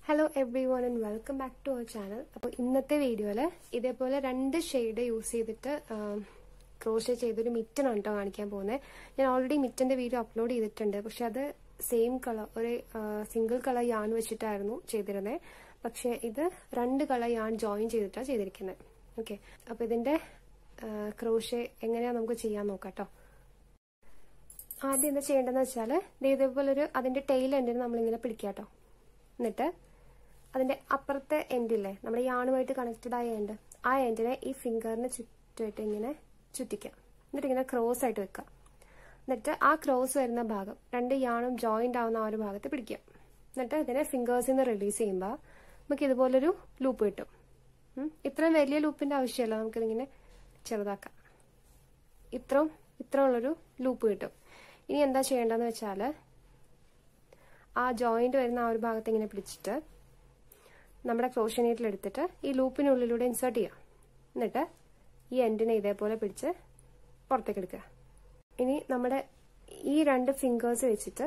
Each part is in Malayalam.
hello everyone and welcome back to our channel അപ്പോൾ ഇന്നത്തെ വീഡിയോയിൽ ഇതേപോലെ രണ്ട് ഷെയ്ഡ് യൂസ് ചെയ്തിട്ട് ക്രോഷ്യ ചെയ്തൊരു മിറ്റനാണ് കേട്ടോ കാണിക്കാൻ പോകുന്നത് ഞാൻ ഓൾറെഡി മിറ്റൻ്റെ വീഡിയോ അപ്ലോഡ് ചെയ്തിട്ടുണ്ട് പക്ഷെ അത് സെയിം കളർ ഒരു സിംഗിൾ കളർ യാൺ വെച്ചിട്ടായിരുന്നു ചെയ്തിരുന്നത് പക്ഷേ ഇത് രണ്ട് കളർ യാൺ ജോയിൻ ചെയ്തിട്ടാണ് ചെയ്തിരിക്കുന്നത് ഓക്കെ അപ്പോൾ ഇതിൻ്റെ ക്രോഷ്യ എങ്ങനെയാണ് നമുക്ക് ചെയ്യാൻ നോക്കാം കേട്ടോ ആദ്യം എന്താ ചെയ്യേണ്ടതെന്ന് വെച്ചാൽ ഇതേപോലെ ഒരു അതിൻ്റെ ടെയിൽ എൻഡിന് നമ്മളിങ്ങനെ പിടിക്കുക കേട്ടോ എന്നിട്ട് അതിന്റെ അപ്പുറത്തെ എൻഡില്ലേ നമ്മുടെ യാണുമായിട്ട് കണക്റ്റഡ് ആയ എൻഡ് ആ എൻഡിനെ ഈ ഫിംഗറിന് ചുറ്റുമായിട്ട് ഇങ്ങനെ ചുറ്റിക്കാം എന്നിട്ട് ഇങ്ങനെ ക്രോസ് ആയിട്ട് വെക്കുക എന്നിട്ട് ആ ക്രോസ് വരുന്ന ഭാഗം രണ്ട് യാണും ജോയിന്റ് ആവുന്ന ആ ഒരു ഭാഗത്ത് പിടിക്കുക എന്നിട്ട് ഇതിനെ ഫിംഗേഴ്സിൽ നിന്ന് റിലീസ് ചെയ്യുമ്പോൾ നമുക്ക് ഇതുപോലൊരു ലൂപ്പ് കിട്ടും ഇത്രയും വലിയ ലൂപ്പിന്റെ ആവശ്യമല്ല നമുക്കിതിങ്ങനെ ചെറുതാക്കാം ഇത്രയും ഇത്ര ഉള്ളൊരു ലൂപ്പ് കിട്ടും ഇനി എന്താ ചെയ്യേണ്ടതെന്ന് വെച്ചാൽ ആ ജോയിന്റ് വരുന്ന ആ ഒരു ഭാഗത്ത് ഇങ്ങനെ പിടിച്ചിട്ട് നമ്മുടെ ക്രോഷ്യ നീറ്റിൽ എടുത്തിട്ട് ഈ ലൂപ്പിനുള്ളിലൂടെ ഇൻസേർട്ട് ചെയ്യാം എന്നിട്ട് ഈ എൻഡിനെ ഇതേപോലെ പിടിച്ച് പുറത്തേക്ക് എടുക്കുക ഇനി നമ്മുടെ ഈ രണ്ട് ഫിംഗേഴ്സ് വെച്ചിട്ട്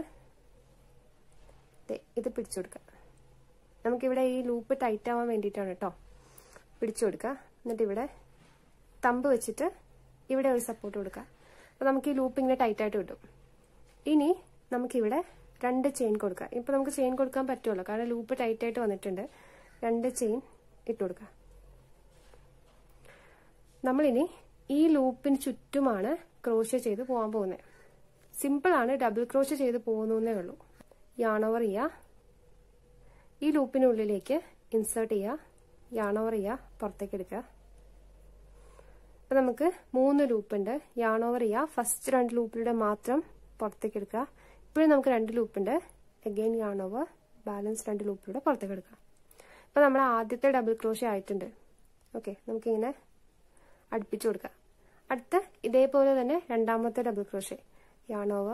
ഇത് പിടിച്ചു കൊടുക്കുക നമുക്കിവിടെ ഈ ലൂപ്പ് ടൈറ്റ് ആവാൻ വേണ്ടിയിട്ടാണ് കേട്ടോ പിടിച്ചു കൊടുക്കുക എന്നിട്ട് ഇവിടെ തമ്പ് വെച്ചിട്ട് ഇവിടെ ഒരു സപ്പോർട്ട് കൊടുക്കുക അപ്പോൾ നമുക്ക് ഈ ലൂപ്പ് ഇങ്ങനെ ടൈറ്റ് ആയിട്ട് കിട്ടും ഇനി നമുക്കിവിടെ രണ്ട് ചെയിൻ കൊടുക്കുക ഇപ്പം നമുക്ക് ചെയിൻ കൊടുക്കാൻ പറ്റുമല്ലോ കാരണം ലൂപ്പ് ടൈറ്റ് ആയിട്ട് വന്നിട്ടുണ്ട് രണ്ട് ചെയിൻ ഇട്ട് കൊടുക്കുക നമ്മളിനി ഈ ലൂപ്പിന് ചുറ്റുമാണ് ക്രോഷ്യ ചെയ്ത് പോകാൻ പോകുന്നത് സിമ്പിളാണ് ഡബിൾ ക്രോഷ്യ ചെയ്ത് പോകുന്നേ ഉള്ളൂ യാണോവർ ചെയ്യുക ഈ ലൂപ്പിനുള്ളിലേക്ക് ഇൻസേർട്ട് ചെയ്യുക യാണോവർ ചെയ്യുക പുറത്തേക്ക് എടുക്കുക അപ്പം നമുക്ക് മൂന്ന് ലൂപ്പുണ്ട് യാണോവർ ചെയ്യുക ഫസ്റ്റ് രണ്ട് ലൂപ്പിലൂടെ മാത്രം പുറത്തേക്ക് എടുക്കുക ഇപ്പോഴും നമുക്ക് രണ്ട് ലൂപ്പുണ്ട് അഗെയിൻ യാണോവർ ബാലൻസ് രണ്ട് ലൂപ്പിലൂടെ പുറത്തേക്ക് എടുക്കാം ഇപ്പം നമ്മുടെ ആദ്യത്തെ ഡബിൾ ക്രോഷ്യ ആയിട്ടുണ്ട് ഓക്കെ നമുക്കിങ്ങനെ അടുപ്പിച്ചു കൊടുക്കാം അടുത്ത ഇതേപോലെ തന്നെ രണ്ടാമത്തെ ഡബിൾ ക്രോഷ്യ യാണോവർ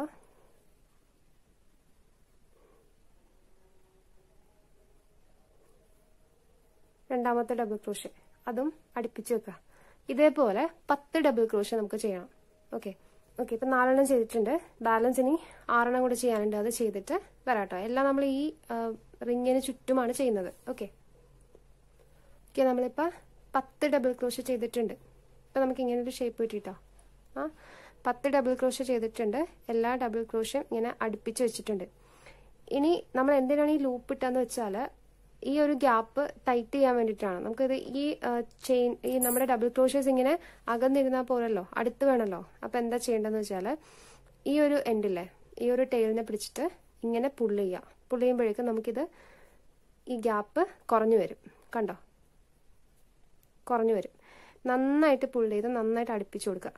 രണ്ടാമത്തെ ഡബിൾ ക്രോഷ്യ അതും അടുപ്പിച്ചു വെക്കുക ഇതേപോലെ പത്ത് ഡബിൾ ക്രോഷ്യ നമുക്ക് ചെയ്യണം ഓക്കെ ഓക്കെ ഇപ്പം നാലെണ്ണം ചെയ്തിട്ടുണ്ട് ബാലൻസ് ഇനി ആറെണ്ണം കൂടെ ചെയ്യാനുണ്ട് അത് ചെയ്തിട്ട് വരാട്ടോ എല്ലാം നമ്മൾ ഈ റിങ്ങിന് ചുറ്റുമാണ് ചെയ്യുന്നത് ഓക്കെ ഓക്കെ നമ്മളിപ്പോൾ പത്ത് ഡബിൾ ക്രോഷ്യ ചെയ്തിട്ടുണ്ട് ഇപ്പം നമുക്ക് ഇങ്ങനെ ഒരു ഷേപ്പ് കിട്ടിട്ടോ ആ പത്ത് ഡബിൾ ക്രോഷ്യ ചെയ്തിട്ടുണ്ട് എല്ലാ ഡബിൾ ക്രോഷ്യം ഇങ്ങനെ അടുപ്പിച്ച് വെച്ചിട്ടുണ്ട് ഇനി നമ്മൾ എന്തിനാണ് ഈ ലൂപ്പ് ഇട്ടെന്ന് വെച്ചാൽ ഈ ഒരു ഗ്യാപ്പ് ടൈറ്റ് ചെയ്യാൻ വേണ്ടിയിട്ടാണ് നമുക്കിത് ഈ ചെയിൻ ഈ നമ്മുടെ ഡബിൾ ക്രോഷ്യസ് ഇങ്ങനെ അകന്നിരുന്നാൽ പോരല്ലോ അടുത്ത് വേണമല്ലോ അപ്പം എന്താ ചെയ്യേണ്ടതെന്ന് വെച്ചാൽ ഈ ഒരു എൻഡില്ലേ ഈ ഒരു ടെയിലിനെ പിടിച്ചിട്ട് ഇങ്ങനെ പുള്ള് ചെയ്യുക പുള്ള് ചെയ്യുമ്പോഴേക്കും നമുക്കിത് ഈ ഗ്യാപ്പ് കുറഞ്ഞു വരും കണ്ടോ കുറഞ്ഞു വരും നന്നായിട്ട് പുള്ള് ചെയ്ത് നന്നായിട്ട് അടുപ്പിച്ചു കൊടുക്കുക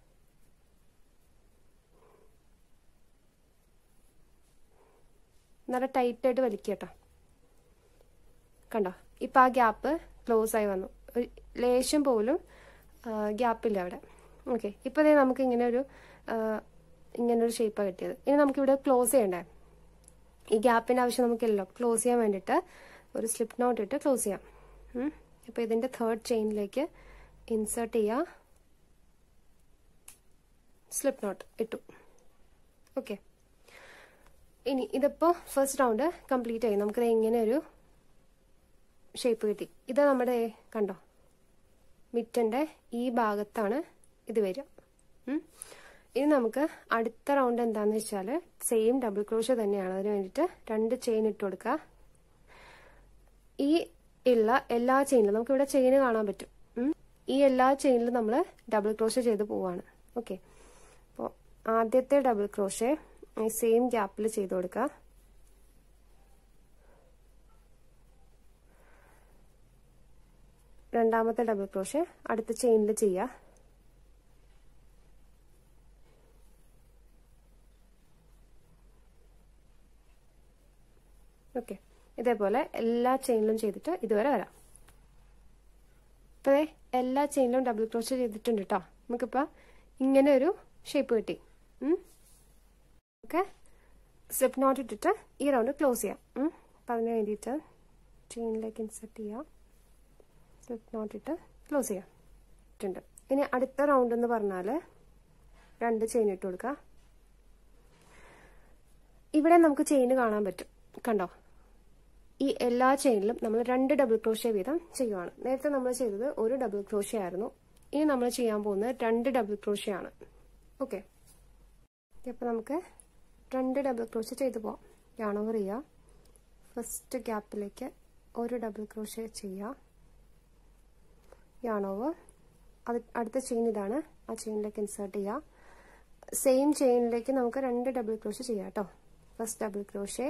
നല്ല ടൈറ്റായിട്ട് വലിക്കുക കേട്ടോ കണ്ടോ ഇപ്പം ആ ഗ്യാപ്പ് ക്ലോസ് ആയി വന്നു ഒരു ലേശം പോലും ഗ്യാപ്പില്ല അവിടെ ഓക്കെ ഇപ്പോൾ ഇതേ നമുക്ക് ഇങ്ങനെ ഒരു ഇങ്ങനെ ഒരു ഷേപ്പാണ് കിട്ടിയത് ഇനി നമുക്കിവിടെ ക്ലോസ് ചെയ്യണ്ടേ ഈ ഗ്യാപ്പിൻ്റെ ആവശ്യം നമുക്കില്ലല്ലോ ക്ലോസ് ചെയ്യാൻ വേണ്ടിയിട്ട് ഒരു സ്ലിപ്പ് നോട്ട് ഇട്ട് ക്ലോസ് ചെയ്യാം അപ്പോൾ ഇതിൻ്റെ തേർഡ് ചെയിനിലേക്ക് ഇൻസേർട്ട് ചെയ്യുക സ്ലിപ്പ് നോട്ട് ഇട്ടു ഓക്കെ ഇനി ഇതിപ്പോൾ ഫസ്റ്റ് റൗണ്ട് കംപ്ലീറ്റ് ആയി നമുക്കിത് ഇങ്ങനെ ഒരു ഷേപ്പ് കിട്ടി ഇത് നമ്മുടെ കണ്ടോ മിറ്റൻ്റെ ഈ ഭാഗത്താണ് ഇത് വരിക ഇനി നമുക്ക് അടുത്ത റൗണ്ട് എന്താണെന്ന് വെച്ചാൽ സെയിം ഡബിൾ ക്രോഷ്യ തന്നെയാണ് അതിന് വേണ്ടിയിട്ട് രണ്ട് ചെയിൻ ഇട്ട് കൊടുക്കുക ഈ ഉള്ള എല്ലാ ചെയിനിലും നമുക്ക് ഇവിടെ ചെയിൻ കാണാൻ പറ്റും ഈ എല്ലാ ചെയിനിലും നമ്മൾ ഡബിൾ ക്രോഷ്യ ചെയ്ത് പോവാണ് ഓക്കെ അപ്പോൾ ആദ്യത്തെ ഡബിൾ ക്രോഷ്യ സെയിം ഗ്യാപ്പിൽ ചെയ്ത് കൊടുക്കുക രണ്ടാമത്തെ ഡബിൾ ക്രോഷ്യ അടുത്ത ചെയിനിൽ ചെയ്യുക ഓക്കെ ഇതേപോലെ എല്ലാ ചെയിനിലും ചെയ്തിട്ട് ഇതുവരെ വരാം ഇപ്പോഴേ എല്ലാ ചെയിനിലും ഡബിൾ ക്രോഷ്യ ചെയ്തിട്ടുണ്ട് കേട്ടോ നമുക്കിപ്പോൾ ഇങ്ങനെ ഒരു ഷേപ്പ് കിട്ടി ഓക്കെ സ്ലിപ്പ് നോട്ട് ഇട്ടിട്ട് ഈ റൗണ്ട് ക്ലോസ് ചെയ്യാം അപ്പം അതിന് വേണ്ടിയിട്ട് ചെയിനിലേക്ക് ഇൻസെർട്ട് ചെയ്യാം സ്ലിപ്പ് നോട്ട് ഇട്ട് ക്ലോസ് ചെയ്യാം ഇട്ടുണ്ട് ഇനി അടുത്ത റൗണ്ട് എന്ന് പറഞ്ഞാൽ രണ്ട് ചെയിൻ ഇട്ട് കൊടുക്കുക ഇവിടെ നമുക്ക് ചെയിൻ കാണാൻ പറ്റും കണ്ടോ ഈ എല്ലാ ചെയിനിലും നമ്മൾ രണ്ട് ഡബിൾ ക്രോഷ്യ വീതം ചെയ്യുവാണ് നേരത്തെ നമ്മൾ ചെയ്തത് ഒരു ഡബിൾ ക്രോഷ്യ ആയിരുന്നു ഇനി നമ്മൾ ചെയ്യാൻ പോകുന്നത് രണ്ട് ഡബിൾ ക്രോഷ്യ ആണ് ഓക്കെ അപ്പോൾ നമുക്ക് രണ്ട് ഡബിൾ ക്രോഷ്യ ചെയ്തു പോവാം യാൺ ഓവർ ചെയ്യുക ഫസ്റ്റ് ഗ്യാപ്പിലേക്ക് ഒരു ഡബിൾ ക്രോഷ്യ ചെയ്യുക യാൺ ഓവർ അത് അടുത്ത ചെയിൻ ഇതാണ് ആ ചെയിനിലേക്ക് ഇൻസേർട്ട് ചെയ്യുക സെയിം ചെയിനിലേക്ക് നമുക്ക് രണ്ട് ഡബിൾ ക്രോഷ്യ ചെയ്യാം കേട്ടോ first double crochet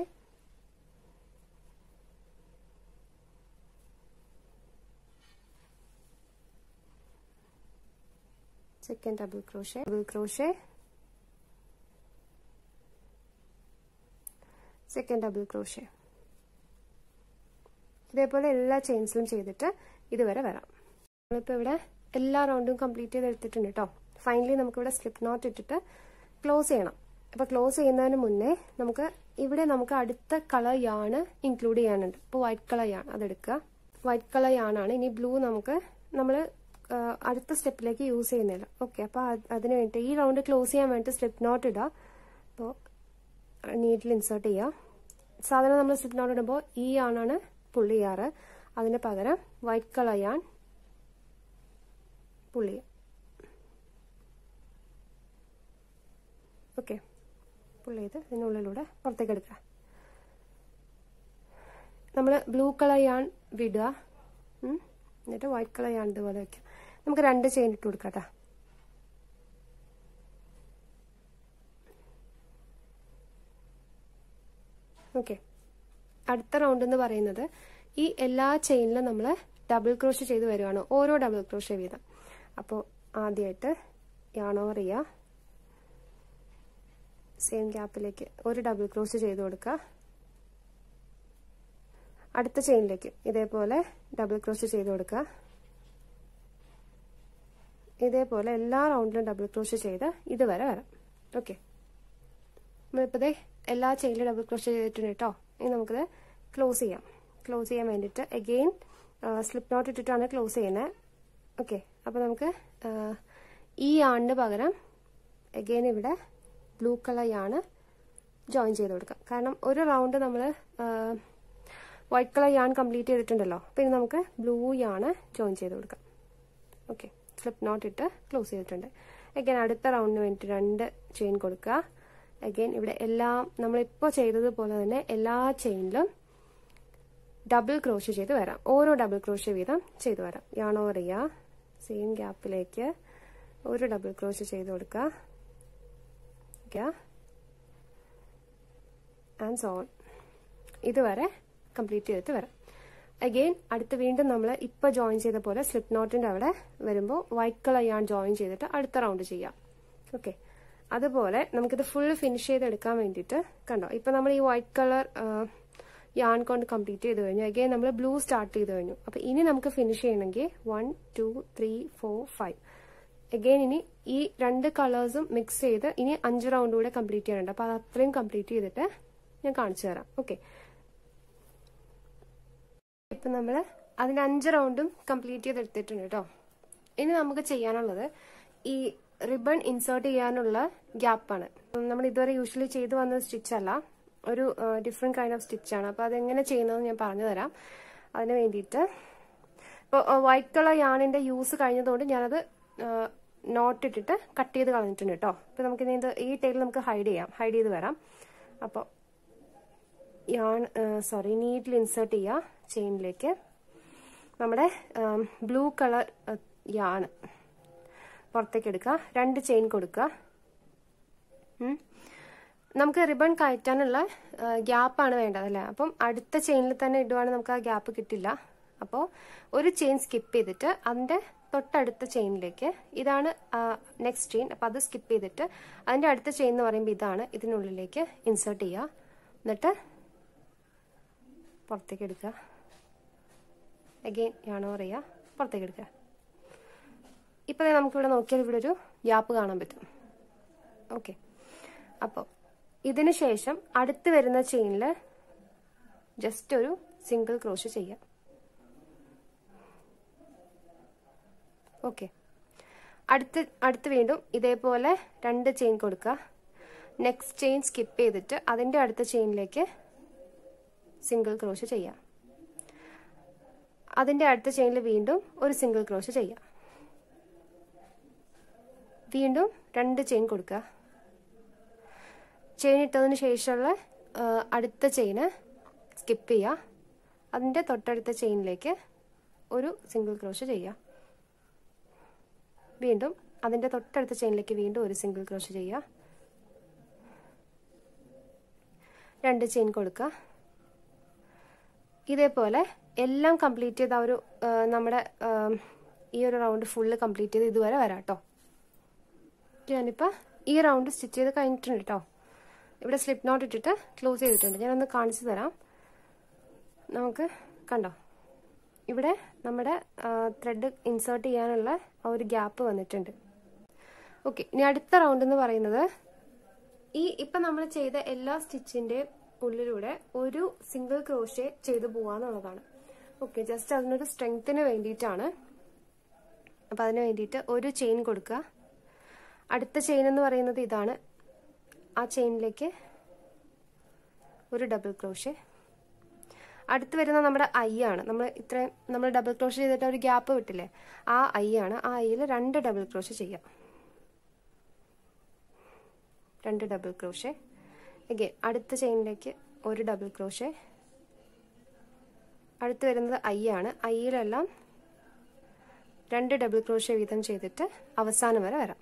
second double crochet double crochet second double crochet ഇതേപോലെ എല്ലാ ചെയിൻസിലും ചെയ്തിട്ട് ഇതുവരെ വരാം നമ്മളിപ്പോൾ ഇവിടെ എല്ലാ റൗണ്ടും കംപ്ലീറ്റ് ചെയ്ത് എടുത്തിട്ടുണ്ട് കേട്ടോ ഫൈനലി നമുക്കിവിടെ സ്ലിപ്പ് നോട്ട് ഇട്ടിട്ട് ക്ലോസ് ചെയ്യണം അപ്പോൾ ക്ലോസ് ചെയ്യുന്നതിന് മുന്നേ നമുക്ക് ഇവിടെ നമുക്ക് അടുത്ത കളർ യാണ് ഇൻക്ലൂഡ് ചെയ്യാനുണ്ട് ഇപ്പോൾ വൈറ്റ് കളർ യാണ് അതെടുക്കുക വൈറ്റ് കളർ യാണാണ് ഇനി ബ്ലൂ നമുക്ക് നമ്മൾ അടുത്ത സ്റ്റെപ്പിലേക്ക് യൂസ് ചെയ്യുന്നില്ല ഓക്കെ അപ്പോൾ അതിന് വേണ്ടി ഈ റൗണ്ട് ക്ലോസ് ചെയ്യാൻ വേണ്ടി സ്ലിപ്പ് നോട്ട് ഇടുക അപ്പോൾ നീറ്റിൽ ഇൻസേർട്ട് ചെയ്യുക സാധാരണ നമ്മൾ സ്ലിപ്പ് നോട്ട് ഇടുമ്പോൾ ഈ ആണാണ് പുള്ളി ചെയ്യാറ് അതിന് പകരം വൈറ്റ് കളർ യാൺ പുള്ളി ഓക്കെ പുള്ളി ചെയ്ത് ഇതിനുള്ളിലൂടെ പുറത്തേക്ക് എടുക്കുക നമ്മൾ ബ്ലൂ കളർ യാൺ വിടുക എന്നിട്ട് വൈറ്റ് കളർ യാൺ ഇതുപോലെ വയ്ക്കാം നമുക്ക് രണ്ട് ചെയിൻ ഇട്ട് കൊടുക്കാം ഓക്കെ അടുത്ത റൗണ്ട് എന്ന് പറയുന്നത് ഈ എല്ലാ ചെയിനിലും നമ്മൾ ഡബിൾ ക്രോഷ് ചെയ്ത് വരുവാണ് ഓരോ ഡബിൾ ക്രോഷ് വീതം അപ്പോൾ ആദ്യമായിട്ട് യാൺ ഓവർ ചെയ്യുക സെയിം ഗ്യാപ്പിലേക്ക് ഒരു ഡബിൾ ക്രോഷ് ചെയ്ത് കൊടുക്കുക അടുത്ത ചെയിനിലേക്ക് ഇതേപോലെ ഡബിൾ ക്രോഷ് ചെയ്ത് കൊടുക്കുക ഇതേപോലെ എല്ലാ റൗണ്ടിലും ഡബിൾ ക്രോഷ് ചെയ്ത് ഇതുവരെ വരാം ഓക്കെ നമ്മളിപ്പോൾ എല്ലാ ചെയിനിലും ഡബിൾ ക്രോഷ് ചെയ്തിട്ടുണ്ട് കേട്ടോ ഇനി നമുക്കിത് ക്ലോസ് ചെയ്യാം ക്ലോസ് ചെയ്യാൻ വേണ്ടിയിട്ട് അഗെയിൻ സ്ലിപ്പ് നോട്ട് ഇട്ടിട്ടാണ് ക്ലോസ് ചെയ്യുന്നത് ഓക്കെ അപ്പോൾ നമുക്ക് ഈ ആണിന് പകരം അഗെയിൻ ഇവിടെ ബ്ലൂ കളർ യാണ് ജോയിൻ ചെയ്ത് കൊടുക്കാം കാരണം ഒരു റൗണ്ട് നമ്മൾ വൈറ്റ് കളർ യാൺ കംപ്ലീറ്റ് ചെയ്തിട്ടുണ്ടല്ലോ പിന്നെ നമുക്ക് ബ്ലൂ യാണ് ജോയിൻ ചെയ്ത് കൊടുക്കാം ഓക്കെ സ്ലിപ്പ് നോട്ട് ഇട്ട് ക്ലോസ് ചെയ്തിട്ടുണ്ട് അഗൈൻ അടുത്ത റൗണ്ടിന് വേണ്ടി രണ്ട് ചെയിൻ കൊടുക്കുക അഗൈൻ ഇവിടെ എല്ലാം നമ്മളിപ്പോൾ ചെയ്തതുപോലെ തന്നെ എല്ലാ ചെയിനിലും ഡബിൾ ക്രോഷ് ചെയ്ത് വരാം ഓരോ ഡബിൾ ക്രോഷ് വീതം ചെയ്ത് വരാം യാൺ ഓവർ ചെയ്യുക സെയിം ഗ്യാപ്പിലേക്ക് ഒരു ഡബിൾ ക്രോഷ് ചെയ്ത് കൊടുക്കുക ആൻഡ് സോൺ ഇതുവരെ കംപ്ലീറ്റ് ചെയ്തിട്ട് വരാം അഗെയിൻ അടുത്ത് വീണ്ടും നമ്മൾ ഇപ്പോൾ ജോയിൻ ചെയ്ത പോലെ സ്ലിപ്പ് നോട്ടിൻ്റെ അവിടെ വരുമ്പോൾ വൈറ്റ് കളർ യാൺ ജോയിൻ ചെയ്തിട്ട് അടുത്ത റൗണ്ട് ചെയ്യാം ഓക്കെ അതുപോലെ നമുക്കിത് ഫുൾ ഫിനിഷ് ചെയ്തെടുക്കാൻ വേണ്ടിയിട്ട് കണ്ടോ ഇപ്പം നമ്മൾ ഈ വൈറ്റ് കളർ യാൺ കൊണ്ട് കംപ്ലീറ്റ് ചെയ്ത് കഴിഞ്ഞു അഗെയിൻ നമ്മൾ ബ്ലൂ സ്റ്റാർട്ട് ചെയ്ത് കഴിഞ്ഞു അപ്പോൾ ഇനി നമുക്ക് ഫിനിഷ് ചെയ്യണമെങ്കിൽ one two three four five again ഇനി ഈ രണ്ട് കളേഴ്സും മിക്സ് ചെയ്ത് ഇനി അഞ്ച് റൗണ്ട് കൂടെ കംപ്ലീറ്റ് ചെയ്യാനുണ്ട് അപ്പോൾ അത് അത്രയും കംപ്ലീറ്റ് ചെയ്തിട്ട് ഞാൻ കാണിച്ചു തരാം ഓക്കെ ഇപ്പം നമ്മൾ അതിൻ്റെ അഞ്ച് റൗണ്ടും കംപ്ലീറ്റ് ചെയ്തെടുത്തിട്ടുണ്ട് കേട്ടോ ഇനി നമുക്ക് ചെയ്യാനുള്ളത് ഈ റിബൺ ഇൻസേർട്ട് ചെയ്യാനുള്ള ഗ്യാപ്പാണ് നമ്മൾ ഇതുവരെ യൂഷ്വലി ചെയ്തു വന്ന സ്റ്റിച്ച് അല്ല ഒരു ഡിഫറെൻറ്റ് കൈൻഡ് ഓഫ് സ്റ്റിച്ചാണ് അപ്പോൾ അതെങ്ങനെ ചെയ്യുന്നതെന്ന് ഞാൻ പറഞ്ഞു തരാം അതിന് വേണ്ടിയിട്ട് ഇപ്പോൾ വൈറ്റ് കളർ യാണിൻ്റെ യൂസ് കഴിഞ്ഞതുകൊണ്ട് ഞാനത് നോട്ട് ഇട്ടിട്ട് കട്ട് ചെയ്ത് കളഞ്ഞിട്ടുണ്ട് കേട്ടോ അപ്പോൾ നമുക്കിനി ഇത് ഈ ടൈൽ നമുക്ക് ഹൈഡ് ചെയ്യാം ഹൈഡ് ചെയ്ത് വരാം അപ്പോൾ യാൺ സോറി നീറ്റിൽ ഇൻസേർട്ട് ചെയ്യുക ചെയിനിലേക്ക് നമ്മുടെ ബ്ലൂ കളർ യാണ് പുറത്തേക്ക് എടുക്കുക രണ്ട് ചെയിൻ കൊടുക്കുക നമുക്ക് റിബൺ കയറ്റാനുള്ള ഗ്യാപ്പാണ് വേണ്ടത് അല്ലേ അപ്പം അടുത്ത ചെയിനിൽ തന്നെ ഇടുവാണെങ്കിൽ നമുക്ക് ആ ഗ്യാപ്പ് കിട്ടില്ല അപ്പോൾ ഒരു ചെയിൻ സ്കിപ്പ് ചെയ്തിട്ട് അതിൻ്റെ തൊട്ടടുത്ത ചെയിനിലേക്ക് ഇതാണ് നെക്സ്റ്റ് ചെയിൻ അപ്പോൾ അത് സ്കിപ്പ് ചെയ്തിട്ട് അതിൻ്റെ അടുത്ത ചെയിൻ എന്ന് പറയുമ്പോൾ ഇതാണ് ഇതിനുള്ളിലേക്ക് ഇൻസേർട്ട് ചെയ്യുക എന്നിട്ട് പുറത്തേക്ക് എടുക്കുക അഗെയിൻ യാണോർ ചെയ്യുക പുറത്തേക്ക് എടുക്കുക ഇപ്പോൾ നമുക്കിവിടെ നോക്കിയാൽ ഇവിടെ ഒരു ഗ്യാപ്പ് കാണാൻ പറ്റും ഓക്കെ അപ്പോൾ ഇതിന് ശേഷം അടുത്ത് വരുന്ന ചെയിനിൽ ജസ്റ്റ് ഒരു സിംഗിൾ ക്രോഷ് ചെയ്യാം ഓക്കെ അടുത്ത് അടുത്ത് വീണ്ടും ഇതേപോലെ രണ്ട് ചെയിൻ കൊടുക്കുക നെക്സ്റ്റ് ചെയിൻ സ്കിപ്പ് ചെയ്തിട്ട് അതിൻ്റെ അടുത്ത ചെയിനിലേക്ക് സിംഗിൾ ക്രോഷ് ചെയ്യാം അതിൻ്റെ അടുത്ത ചെയിനിൽ വീണ്ടും ഒരു സിംഗിൾ ക്രോഷ് ചെയ്യാം വീണ്ടും രണ്ട് ചെയിൻ കൊടുക്കുക ചെയിൻ ഇട്ടതിന് ശേഷമുള്ള അടുത്ത ചെയിന് സ്കിപ്പ് ചെയ്യുക അതിൻ്റെ തൊട്ടടുത്ത ചെയിനിലേക്ക് ഒരു സിംഗിൾ ക്രോഷ് ചെയ്യുക വീണ്ടും അതിൻ്റെ തൊട്ടടുത്ത ചെയിനിലേക്ക് വീണ്ടും ഒരു സിംഗിൾ ക്രോഷ് ചെയ്യുക രണ്ട് ചെയിൻ കൊടുക്കുക ഇതേപോലെ എല്ലാം കംപ്ലീറ്റ് ചെയ്ത ഒരു നമ്മുടെ ഈ ഒരു റൗണ്ട് ഫുള്ള് കംപ്ലീറ്റ് ചെയ്ത് ഇതുവരെ വരാം കേട്ടോ ഞാനിപ്പോൾ ഈ റൗണ്ട് സ്റ്റിച്ച് ചെയ്ത് കഴിഞ്ഞിട്ടുണ്ട് കേട്ടോ ഇവിടെ സ്ലിപ്പ് നോട്ട് ഇട്ടിട്ട് ക്ലോസ് ചെയ്തിട്ടുണ്ട് ഞാനൊന്ന് കാണിച്ചു തരാം നമുക്ക് കണ്ടോ ഇവിടെ നമ്മുടെ ത്രെഡ് ഇൻസേർട്ട് ചെയ്യാനുള്ള ആ ഒരു ഗ്യാപ്പ് വന്നിട്ടുണ്ട് ഓക്കെ ഇനി അടുത്ത റൗണ്ട് എന്ന് പറയുന്നത് ഈ ഇപ്പം നമ്മൾ ചെയ്ത എല്ലാ സ്റ്റിച്ചിൻ്റെ ഉള്ളിലൂടെ ഒരു സിംഗിൾ ക്രോഷേ ചെയ്തു പോവാന്നുള്ളതാണ് ഓക്കെ ജസ്റ്റ് അതിനൊരു സ്ട്രെങ്ത്തിന് വേണ്ടിയിട്ടാണ് അപ്പം അതിന് വേണ്ടിയിട്ട് ഒരു ചെയിൻ കൊടുക്കുക അടുത്ത ചെയിൻ എന്ന് പറയുന്നത് ഇതാണ് ആ ചെയിനിലേക്ക് ഒരു ഡബിൾ ക്രോഷേ അടുത്ത് വരുന്ന നമ്മുടെ ഐ ആണ് നമ്മൾ ഇത്രയും നമ്മൾ ഡബിൾ ക്രോഷ് ചെയ്തിട്ട് ഒരു ഗ്യാപ്പ് വിട്ടില്ലേ ആ ഐ ആണ് ആ ഐയിൽ രണ്ട് ഡബിൾ ക്രോഷ് ചെയ്യാം രണ്ട് ഡബിൾ ക്രോഷേ എഗെയിൻ അടുത്ത ചെയിനിലേക്ക് ഒരു ഡബിൾ ക്രോഷേ അടുത്ത് വരുന്നത് ഐ ആണ് ഐയിലെല്ലാം രണ്ട് ഡബിൾ ക്രോഷേ വീതം ചെയ്തിട്ട് അവസാനം വരെ വരാം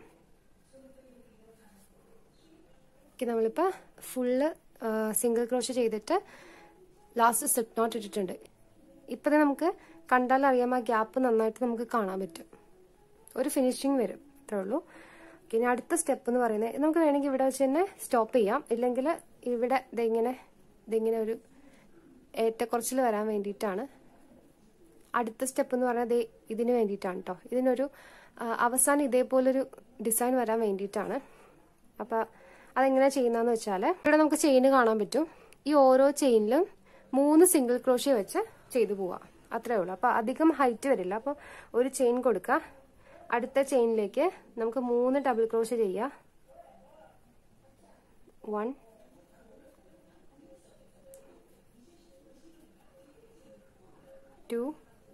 നമ്മളിപ്പോൾ ഫുള്ള് സിംഗിൾ ക്രോഷ് ചെയ്തിട്ട് ലാസ്റ്റ് സ്ലിപ്പ് നോട്ട് ഇട്ടിട്ടുണ്ട് ഇപ്പം നമുക്ക് കണ്ടാൽ അറിയാം ആ ഗ്യാപ്പ് നന്നായിട്ട് നമുക്ക് കാണാൻ പറ്റും ഒരു ഫിനിഷിങ് വരും അത്രേ ഉള്ളൂ ഇനി അടുത്ത സ്റ്റെപ്പ് എന്ന് പറയുന്നത് നമുക്ക് വേണമെങ്കിൽ ഇവിടെ വെച്ച് തന്നെ സ്റ്റോപ്പ് ചെയ്യാം ഇല്ലെങ്കിൽ ഇവിടെ ഇതിങ്ങനെ ഇതിങ്ങനെ ഒരു ഏറ്റക്കുറച്ചിൽ വരാൻ വേണ്ടിയിട്ടാണ് അടുത്ത സ്റ്റെപ്പ് എന്ന് പറയുന്നത് ഇതിന് വേണ്ടിയിട്ടാണ് കേട്ടോ ഇതിനൊരു അവസാനം ഇതേപോലൊരു ഡിസൈൻ വരാൻ വേണ്ടിയിട്ടാണ് അപ്പം അതെങ്ങനെ ചെയ്യുന്നതെന്ന് വെച്ചാൽ ഇവിടെ നമുക്ക് ചെയിന് കാണാൻ പറ്റും ഈ ഓരോ ചെയിനിലും മൂന്ന് സിംഗിൾ ക്രോഷ്യ വെച്ച് ചെയ്തു പോവാം അത്രേ ഉള്ളൂ അപ്പോൾ അധികം ഹൈറ്റ് വരില്ല അപ്പോൾ ഒരു ചെയിൻ കൊടുക്കുക അടുത്ത ചെയിനിലേക്ക് നമുക്ക് മൂന്ന് ഡബിൾ ക്രോഷ്യ ചെയ്യാം വൺ ടു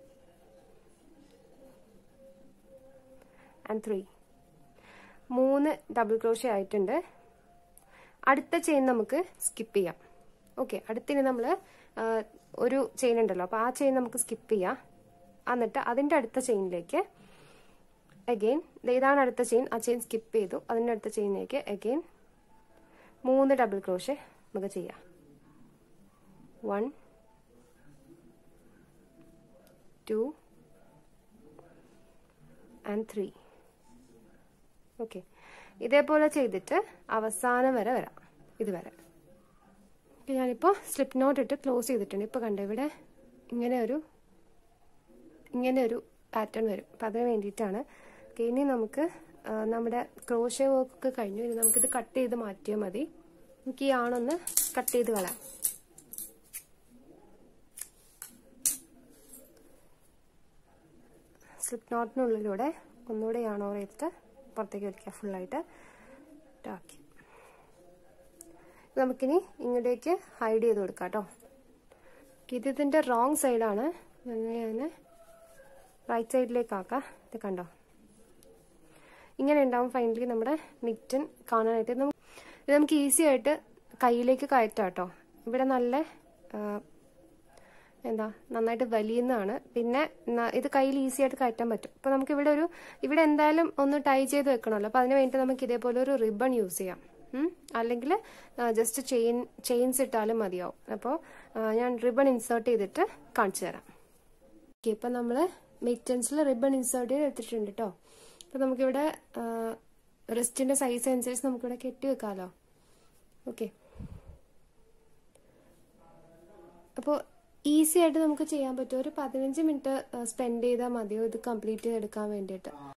ആൻഡ് ത്രീ മൂന്ന് ഡബിൾ ക്രോഷ്യ ആയിട്ടുണ്ട് അടുത്ത ചെയിൻ നമുക്ക് സ്കിപ്പ് ചെയ്യാം ഓക്കെ അടുത്തിന് നമ്മൾ ഒരു ചെയിൻ ഉണ്ടല്ലോ അപ്പോൾ ആ ചെയിൻ നമുക്ക് സ്കിപ്പ് ചെയ്യാം എന്നിട്ട് അതിൻ്റെ അടുത്ത ചെയിനിലേക്ക് അഗെയിൻ ഇതാണ് അടുത്ത ചെയിൻ ആ ചെയിൻ സ്കിപ്പ് ചെയ്തു അതിൻ്റെ അടുത്ത ചെയിനിലേക്ക് അഗെയിൻ മൂന്ന് ഡബിൾ ക്രോഷ് നമുക്ക് ചെയ്യാം one two and three okay ഇതേപോലെ ചെയ്തിട്ട് അവസാനം വരെ വരാം ഇതുവരെ ഞാനിപ്പോൾ സ്ലിപ്പ് നോട്ട് ഇട്ട് ക്ലോസ് ചെയ്തിട്ടുണ്ട് ഇപ്പോൾ കണ്ടോ ഇവിടെ ഇങ്ങനെ ഒരു ഇങ്ങനെ ഒരു പാറ്റേൺ വരും അപ്പം അതിന് വേണ്ടിയിട്ടാണ് ഇനി നമുക്ക് നമ്മുടെ ക്രോഷ്യ വർക്കൊക്കെ കഴിഞ്ഞു ഇനി നമുക്കിത് കട്ട് ചെയ്ത് മാറ്റിയാൽ മതി നമുക്ക് ഈ ആണൊന്ന് കട്ട് ചെയ്ത് കളയാം സ്ലിപ്പ് നോട്ടിനുള്ളിലൂടെ ഒന്നുകൂടെ ആണോ ചെയ്തിട്ട് പുറത്തേക്ക് വലിക്കുക ഫുള്ളായിട്ട് ഇട്ടാക്കി നമുക്കിനി ഇങ്ങോട്ടേക്ക് ഹൈഡ് ചെയ്ത് കൊടുക്കാം കേട്ടോ ഇത് ഇതിൻ്റെ റോങ് സൈഡാണ് ഞാൻ റൈറ്റ് സൈഡിലേക്ക് ആക്കാം ഇത് കണ്ടോ ഇങ്ങനെ ഉണ്ടാവും ഫൈനലി നമ്മുടെ മിറ്റൻ കാണാനായിട്ട് ഇത് നമുക്ക് ഈസി ആയിട്ട് കയ്യിലേക്ക് കയറ്റാം കേട്ടോ ഇവിടെ നല്ല എന്താ നന്നായിട്ട് വലിയുന്നതാണ് പിന്നെ ഇത് കയ്യിൽ ഈസി ആയിട്ട് കയറ്റാൻ പറ്റും അപ്പോൾ നമുക്ക് ഇവിടെ ഒരു ഇവിടെ എന്തായാലും ഒന്ന് ടൈ ചെയ്ത് വെക്കണമല്ലോ അപ്പോൾ അതിന് വേണ്ടി നമുക്ക് ഇതേപോലെ ഒരു റിബൺ യൂസ് ചെയ്യാം അല്ലെങ്കിൽ ജസ്റ്റ് ചെയിൻ ചെയിൻസ് ഇട്ടാലും മതിയാവും അപ്പോൾ ഞാൻ റിബൺ ഇൻസേർട്ട് ചെയ്തിട്ട് കാണിച്ചു തരാം ഓക്കെ ഇപ്പം നമ്മൾ മിറ്റൻസിൽ റിബൺ ഇൻസേർട്ട് ചെയ്ത് എടുത്തിട്ടുണ്ട് കേട്ടോ അപ്പോൾ നമുക്കിവിടെ റിസ്റ്റിൻ്റെ സൈസ് അനുസരിച്ച് നമുക്കിവിടെ കെട്ടി വെക്കാമല്ലോ ഓക്കെ അപ്പോൾ ഈസി ആയിട്ട് നമുക്ക് ചെയ്യാൻ പറ്റും ഒരു പതിനഞ്ച് മിനിറ്റ് സ്പെൻഡ് ചെയ്താൽ മതിയോ ഇത് കംപ്ലീറ്റ് ചെയ്തെടുക്കാൻ വേണ്ടിയിട്ട്